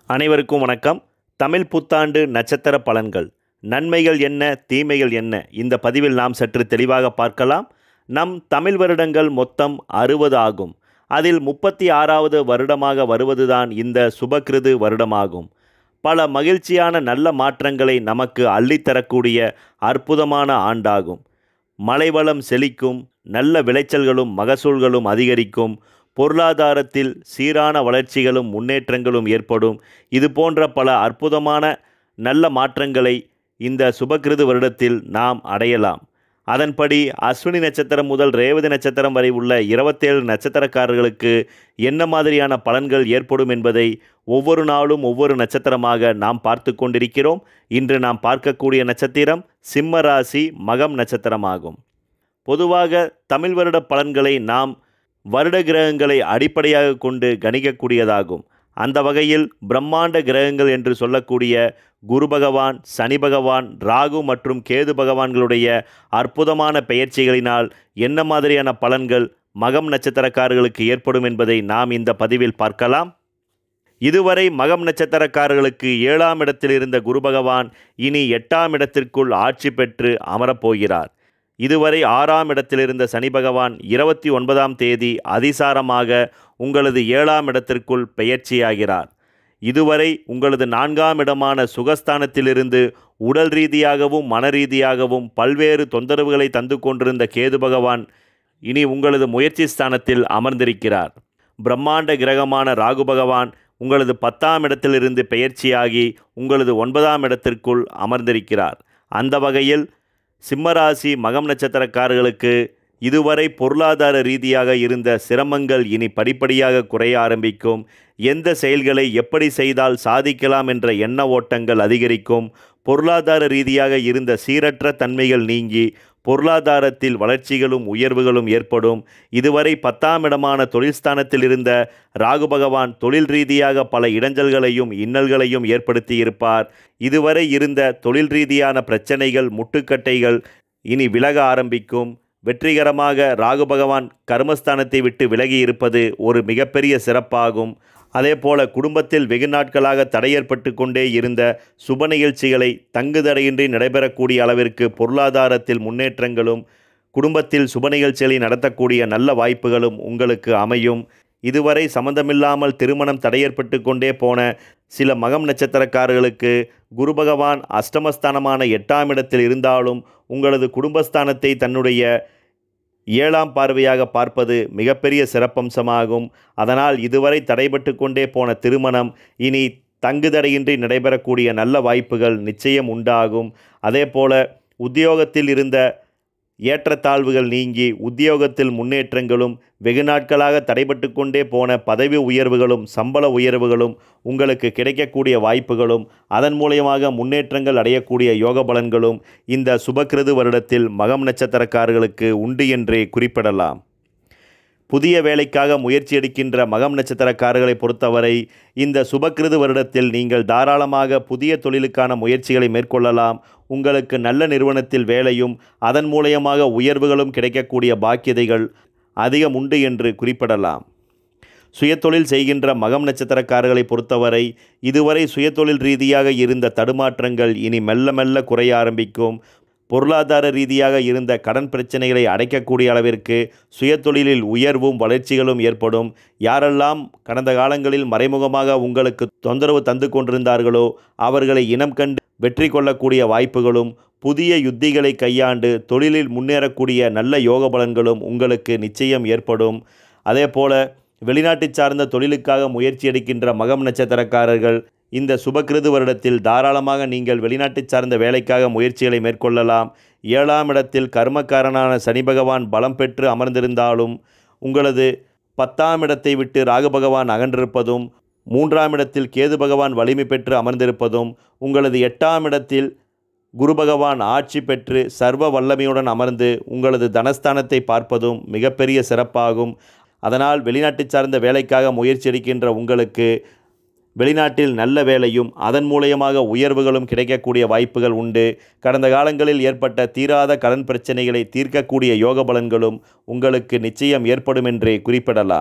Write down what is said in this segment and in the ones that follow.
அனைவருக்கும் வணக்கம் தமிழ் புத்தாண்டு நட்சத்திர பலன்கள் நன்மைகள் என்ன தீமைகள் என்ன இந்த பதிவில் நாம் சற்று தெளிவாக பார்க்கலாம் நம் தமிழ் வருடங்கள் மொத்தம் அறுபது ஆகும் அதில் முப்பத்தி ஆறாவது வருடமாக வருவதுதான் இந்த சுபகிருது வருடமாகும் பல மகிழ்ச்சியான நல்ல மாற்றங்களை நமக்கு அள்ளித்தரக்கூடிய அற்புதமான ஆண்டாகும் மலைவளம் செழிக்கும் நல்ல விளைச்சல்களும் மகசூல்களும் அதிகரிக்கும் பொருளாதாரத்தில் சீரான வளர்ச்சிகளும் முன்னேற்றங்களும் ஏற்படும் இது போன்ற பல அற்புதமான நல்ல மாற்றங்களை இந்த சுபகிருது வருடத்தில் நாம் அடையலாம் அதன்படி அஸ்வினி நட்சத்திரம் முதல் ரேவதி நட்சத்திரம் வரை உள்ள இருபத்தேழு நட்சத்திரக்காரர்களுக்கு என்ன மாதிரியான பலன்கள் ஏற்படும் என்பதை ஒவ்வொரு நாளும் ஒவ்வொரு நட்சத்திரமாக நாம் பார்த்து கொண்டிருக்கிறோம் இன்று நாம் பார்க்கக்கூடிய நட்சத்திரம் சிம்ம ராசி மகம் நட்சத்திரமாகும் பொதுவாக தமிழ் வருட பலன்களை நாம் வருட கிரகங்களை அடிப்படையாக கொண்டு கணிக்கக்கூடியதாகும் அந்த வகையில் பிரம்மாண்ட கிரகங்கள் என்று சொல்லக்கூடிய குரு பகவான் சனி பகவான் ராகு மற்றும் கேது பகவான்களுடைய அற்புதமான பெயர்ச்சிகளினால் என்ன மாதிரியான பலன்கள் மகம் நட்சத்திரக்காரர்களுக்கு ஏற்படும் என்பதை நாம் இந்த பதிவில் பார்க்கலாம் இதுவரை மகம் நட்சத்திரக்காரர்களுக்கு ஏழாம் இடத்தில் இருந்த குரு பகவான் இனி எட்டாம் இடத்திற்குள் ஆட்சி பெற்று அமரப்போகிறார் இதுவரை ஆறாம் இடத்தில் இருந்த சனி பகவான் இருபத்தி ஒன்பதாம் தேதி அதிசாரமாக உங்களது ஏழாம் இடத்திற்குள் பெயர்ச்சியாகிறார் இதுவரை உங்களது நான்காம் இடமான சுகஸ்தானத்திலிருந்து உடல் ரீதியாகவும் மன ரீதியாகவும் பல்வேறு தொந்தரவுகளை தந்து கொண்டிருந்த கேது பகவான் இனி உங்களது முயற்சி ஸ்தானத்தில் அமர்ந்திருக்கிறார் பிரம்மாண்ட கிரகமான ராகு பகவான் உங்களது பத்தாம் இடத்திலிருந்து பெயர்ச்சியாகி உங்களது ஒன்பதாம் இடத்திற்குள் அமர்ந்திருக்கிறார் அந்த வகையில் சிம்மராசி மகம் நட்சத்திரக்காரர்களுக்கு இதுவரை பொருளாதார ரீதியாக இருந்த சிரமங்கள் இனி படிப்படியாக குறைய ஆரம்பிக்கும் எந்த செயல்களை எப்படி செய்தால் சாதிக்கலாம் என்ற எண்ண ஓட்டங்கள் அதிகரிக்கும் பொருளாதார ரீதியாக இருந்த சீரற்ற தன்மைகள் நீங்கி பொருளாதாரத்தில் வளர்ச்சிகளும் உயர்வுகளும் ஏற்படும் இதுவரை பத்தாம் இடமான தொழில் ஸ்தானத்தில் இருந்த ராகு பகவான் தொழில் ரீதியாக பல இடைஞ்சல்களையும் இன்னல்களையும் ஏற்படுத்தி இருப்பார் இதுவரை இருந்த தொழில் ரீதியான பிரச்சனைகள் முட்டுக்கட்டைகள் இனி விலக ஆரம்பிக்கும் வெற்றிகரமாக ராகு பகவான் கர்மஸ்தானத்தை விட்டு விலகி இருப்பது ஒரு மிகப்பெரிய சிறப்பாகும் அதேபோல குடும்பத்தில் வெகு நாட்களாக தடையேற்பட்டு கொண்டே இருந்த சுப நிகழ்ச்சிகளை தங்குதடையின்றி நடைபெறக்கூடிய அளவிற்கு பொருளாதாரத்தில் முன்னேற்றங்களும் குடும்பத்தில் சுப நிகழ்ச்சிகளை நடத்தக்கூடிய நல்ல வாய்ப்புகளும் உங்களுக்கு அமையும் இதுவரை சம்பந்தமில்லாமல் திருமணம் தடையேற்பட்டு கொண்டே போன சில மகம் நட்சத்திரக்காரர்களுக்கு குரு பகவான் அஷ்டமஸ்தானமான எட்டாம் இடத்தில் இருந்தாலும் உங்களது குடும்பஸ்தானத்தை தன்னுடைய ஏழாம் பார்வையாக பார்ப்பது மிகப்பெரிய சிறப்பம்சமாகும் அதனால் இதுவரை தடைபட்டு கொண்டே போன திருமணம் இனி தங்குதடையின்றி நடைபெறக்கூடிய நல்ல வாய்ப்புகள் நிச்சயம் உண்டாகும் அதேபோல உத்தியோகத்தில் இருந்த ஏற்றத்தாழ்வுகள் நீங்கி உத்தியோகத்தில் முன்னேற்றங்களும் வெகு நாட்களாக தடைபட்டு கொண்டே போன பதவி உயர்வுகளும் சம்பள உயர்வுகளும் உங்களுக்கு கிடைக்கக்கூடிய வாய்ப்புகளும் அதன் மூலியமாக முன்னேற்றங்கள் அடையக்கூடிய யோக பலன்களும் இந்த சுபக்கிருது வருடத்தில் மகம் நட்சத்திரக்காரர்களுக்கு உண்டு என்றே குறிப்பிடலாம் புதிய வேலைக்காக முயற்சி எடுக்கின்ற மகம் நட்சத்திரக்காரர்களை பொறுத்தவரை இந்த சுபக்கிருது வருடத்தில் நீங்கள் தாராளமாக புதிய தொழிலுக்கான முயற்சிகளை மேற்கொள்ளலாம் உங்களுக்கு நல்ல நிறுவனத்தில் வேலையும் அதன் மூலியமாக உயர்வுகளும் கிடைக்கக்கூடிய பாக்கியதைகள் அதிகம் உண்டு என்று குறிப்பிடலாம் சுயதொழில் செய்கின்ற மகம் நட்சத்திரக்காரர்களை பொறுத்தவரை இதுவரை சுயதொழில் ரீதியாக இருந்த தடுமாற்றங்கள் இனி மெல்ல மெல்ல குறைய ஆரம்பிக்கும் பொருளாதார ரீதியாக இருந்த கடன் பிரச்சனைகளை அடைக்கக்கூடிய அளவிற்கு சுயதொழிலில் உயர்வும் வளர்ச்சிகளும் ஏற்படும் யாரெல்லாம் கடந்த காலங்களில் மறைமுகமாக உங்களுக்கு தொந்தரவு தந்து கொண்டிருந்தார்களோ அவர்களை இனம் கண்டு வெற்றி கொள்ளக்கூடிய வாய்ப்புகளும் புதிய யுத்திகளை கையாண்டு தொழிலில் முன்னேறக்கூடிய நல்ல யோக பலன்களும் உங்களுக்கு நிச்சயம் ஏற்படும் அதேபோல வெளிநாட்டு சார்ந்த தொழிலுக்காக முயற்சி எடுக்கின்ற மகம் நட்சத்திரக்காரர்கள் இந்த சுபகிருது வருடத்தில் தாராளமாக நீங்கள் வெளிநாட்டு சார்ந்த வேலைக்காக முயற்சிகளை மேற்கொள்ளலாம் ஏழாம் இடத்தில் கர்மக்காரனான சனி பகவான் பலம் பெற்று அமர்ந்திருந்தாலும் உங்களது பத்தாம் இடத்தை விட்டு ராகு பகவான் அகன்றிருப்பதும் மூன்றாம் இடத்தில் கேது பகவான் வலிமை பெற்று அமர்ந்திருப்பதும் உங்களது எட்டாம் இடத்தில் குரு பகவான் ஆட்சி பெற்று சர்வ வல்லமையுடன் அமர்ந்து உங்களது தனஸ்தானத்தை பார்ப்பதும் மிகப்பெரிய சிறப்பாகும் அதனால் வெளிநாட்டு சார்ந்த வேலைக்காக முயற்சி எடுக்கின்ற உங்களுக்கு வெளிநாட்டில் நல்ல வேலையும் அதன் மூலியமாக உயர்வுகளும் கிடைக்கக்கூடிய வாய்ப்புகள் உண்டு கடந்த காலங்களில் ஏற்பட்ட தீராத கடன் பிரச்சனைகளை தீர்க்கக்கூடிய யோக பலன்களும் உங்களுக்கு நிச்சயம் ஏற்படும் என்றே குறிப்பிடலாம்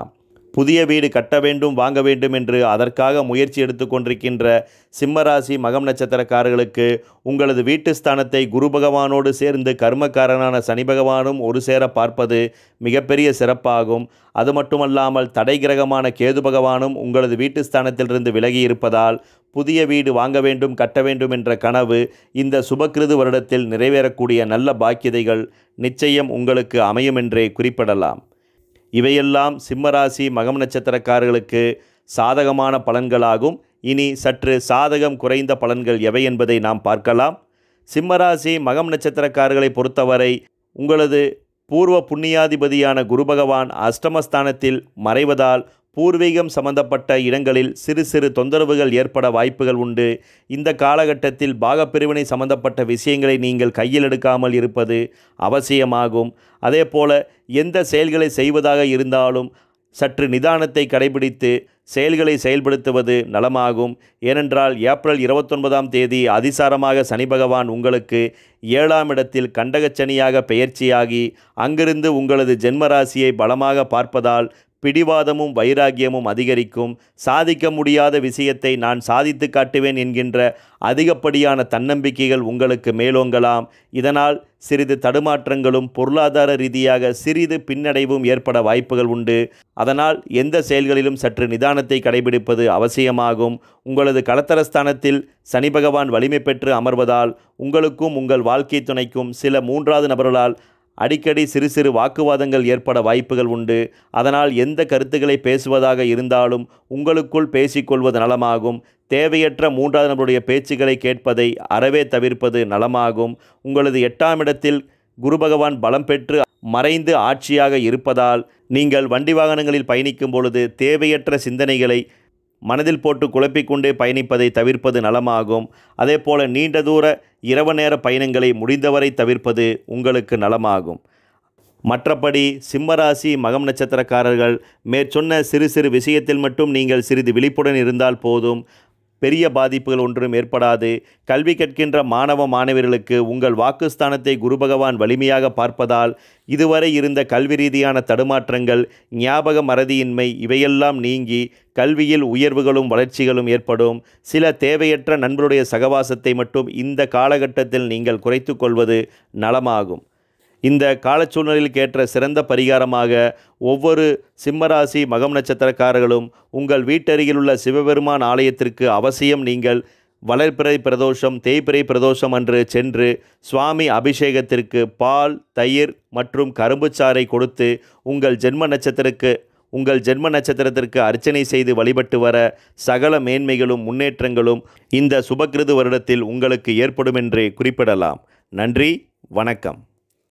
புதிய வீடு கட்ட வேண்டும் வாங்க வேண்டும் என்று அதற்காக முயற்சி எடுத்துக்கொண்டிருக்கின்ற சிம்மராசி மகம் நட்சத்திரக்காரர்களுக்கு உங்களது வீட்டு ஸ்தானத்தை குரு பகவானோடு சேர்ந்து கர்மக்காரனான சனி பகவானும் ஒரு சேர பார்ப்பது மிகப்பெரிய சிறப்பாகும் அது மட்டுமல்லாமல் தடை கிரகமான கேது பகவானும் உங்களது வீட்டு ஸ்தானத்திலிருந்து விலகி இருப்பதால் புதிய வீடு வாங்க வேண்டும் கட்ட வேண்டும் என்ற கனவு இந்த சுபக்கிருது வருடத்தில் நிறைவேறக்கூடிய நல்ல பாக்கியதைகள் நிச்சயம் உங்களுக்கு அமையும் என்றே குறிப்பிடலாம் இவையெல்லாம் சிம்மராசி மகம் நட்சத்திரக்காரர்களுக்கு சாதகமான பலன்களாகும் இனி சற்று சாதகம் குறைந்த பலன்கள் எவை என்பதை நாம் பார்க்கலாம் சிம்மராசி மகம் நட்சத்திரக்காரர்களை பொறுத்தவரை உங்களது பூர்வ புண்ணியாதிபதியான குரு பகவான் அஷ்டமஸ்தானத்தில் மறைவதால் பூர்வீகம் சம்பந்தப்பட்ட இடங்களில் சிறு சிறு தொந்தரவுகள் ஏற்பட வாய்ப்புகள் உண்டு இந்த காலகட்டத்தில் பாகப்பிரிவினை சம்பந்தப்பட்ட விஷயங்களை நீங்கள் கையில் எடுக்காமல் இருப்பது அவசியமாகும் அதே போல எந்த செயல்களை செய்வதாக இருந்தாலும் சற்று நிதானத்தை கடைபிடித்து செயல்களை செயல்படுத்துவது நலமாகும் ஏனென்றால் ஏப்ரல் இருபத்தொன்பதாம் தேதி அதிசாரமாக சனி பகவான் உங்களுக்கு ஏழாம் இடத்தில் கண்டகச்சனியாக பெயர்ச்சியாகி அங்கிருந்து உங்களது ஜென்மராசியை பலமாக பார்ப்பதால் பிடிவாதமும் வைராகியமும் அதிகரிக்கும் சாதிக்க முடியாத விஷயத்தை நான் சாதித்து காட்டுவேன் என்கின்ற அதிகப்படியான தன்னம்பிக்கைகள் உங்களுக்கு மேலோங்கலாம் இதனால் சிறிது தடுமாற்றங்களும் பொருளாதார ரீதியாக சிறிது பின்னடைவும் ஏற்பட வாய்ப்புகள் உண்டு அதனால் எந்த செயல்களிலும் சற்று நிதானத்தை கடைபிடிப்பது அவசியமாகும் உங்களது களத்தரஸ்தானத்தில் சனி பகவான் வலிமை பெற்று அமர்வதால் உங்களுக்கும் உங்கள் வாழ்க்கை துணைக்கும் சில மூன்றாவது நபர்களால் அடிக்கடி சிறு சிறு வாக்குவாதங்கள் ஏற்பட வாய்ப்புகள் உண்டு அதனால் எந்த கருத்துக்களை பேசுவதாக இருந்தாலும் உங்களுக்குள் பேசிக்கொள்வது நலமாகும் தேவையற்ற மூன்றாவது நபருடைய பேச்சுக்களை கேட்பதை அறவே தவிர்ப்பது நலமாகும் உங்களது எட்டாம் இடத்தில் குரு பகவான் பலம் பெற்று மறைந்து ஆட்சியாக இருப்பதால் நீங்கள் வண்டி வாகனங்களில் பயணிக்கும் பொழுது தேவையற்ற சிந்தனைகளை மனதில் போட்டு குழப்பிக்கொண்டே பயணிப்பதை தவிர்ப்பது நலமாகும் அதே போல நீண்ட தூர இரவு நேர பயணங்களை முடிந்தவரை தவிர்ப்பது உங்களுக்கு நலமாகும் மற்றபடி சிம்மராசி மகம் நட்சத்திரக்காரர்கள் மேற்சொன்ன சிறு சிறு விஷயத்தில் மட்டும் நீங்கள் சிறிது விழிப்புடன் இருந்தால் போதும் பெரிய பாதிப்புகள் ஒன்றும் ஏற்படாது கல்வி கற்கின்ற மாணவ மாணவர்களுக்கு உங்கள் வாக்குஸ்தானத்தை குரு பகவான் வலிமையாக பார்ப்பதால் இதுவரை இருந்த கல்வி ரீதியான தடுமாற்றங்கள் ஞாபக மறதியின்மை இவையெல்லாம் நீங்கி கல்வியில் உயர்வுகளும் வளர்ச்சிகளும் ஏற்படும் சில தேவையற்ற நண்பருடைய சகவாசத்தை மட்டும் இந்த காலகட்டத்தில் நீங்கள் குறைத்து கொள்வது நலமாகும் இந்த காலச்சூழ்நிலையில் கேட்ட சிறந்த பரிகாரமாக ஒவ்வொரு சிம்மராசி மகம் நட்சத்திரக்காரர்களும் உங்கள் வீட்டருகில் உள்ள சிவபெருமான் ஆலயத்திற்கு அவசியம் நீங்கள் வளர்பிறை பிரதோஷம் தேய்பிறை பிரதோஷம் அன்று சென்று சுவாமி அபிஷேகத்திற்கு பால் தயிர் மற்றும் கரும்புச்சாறை கொடுத்து உங்கள் ஜென்ம நட்சத்திரக்கு உங்கள் ஜென்ம நட்சத்திரத்திற்கு அர்ச்சனை செய்து வழிபட்டு வர சகல மேன்மைகளும் முன்னேற்றங்களும் இந்த சுபகிருது வருடத்தில் உங்களுக்கு ஏற்படும் என்றே குறிப்பிடலாம் நன்றி வணக்கம்